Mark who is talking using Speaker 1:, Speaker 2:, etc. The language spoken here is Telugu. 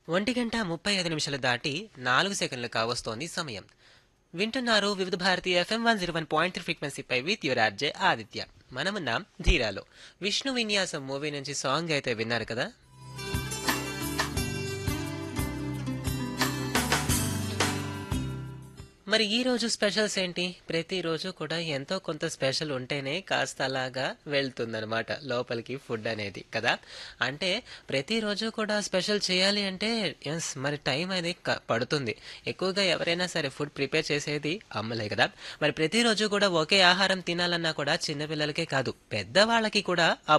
Speaker 1: ఒంటి గంట ముప్పై ఐదు నిమిషాలు దాటి నాలుగు సెకండ్లు కావస్తోంది సమయం వింటున్నారు Vividh Bharati FM one zero one point three ఫ్రీక్వెన్సీపై విత్ యువర్ ఆర్జే ఆదిత్య మనమున్నాం ధీరాలో విష్ణు విన్యాసం మూవీ నుంచి సాంగ్ అయితే విన్నారు కదా మరి ఈ రోజు స్పెషల్స్ ఏంటి ప్రతిరోజు కూడా ఎంతో కొంత స్పెషల్ ఉంటేనే కాస్త అలాగా వెళ్తుందనమాట లోపలికి ఫుడ్ అనేది కదా అంటే ప్రతిరోజు కూడా స్పెషల్ చేయాలి అంటే ఎస్ మరి టైం అనేది క- పడుతుంది ఎక్కువగా ఎవరైనా సరే ఫుడ్ ప్రిపేర్ చేసేది అమ్మలే కదా మరి ప్రతిరోజు కూడా ఒకే ఆహారం తినాలన్నా కూడా చిన్నపిల్లలకే కాదు పెద్దవాళ్ళకి కూడా ఆ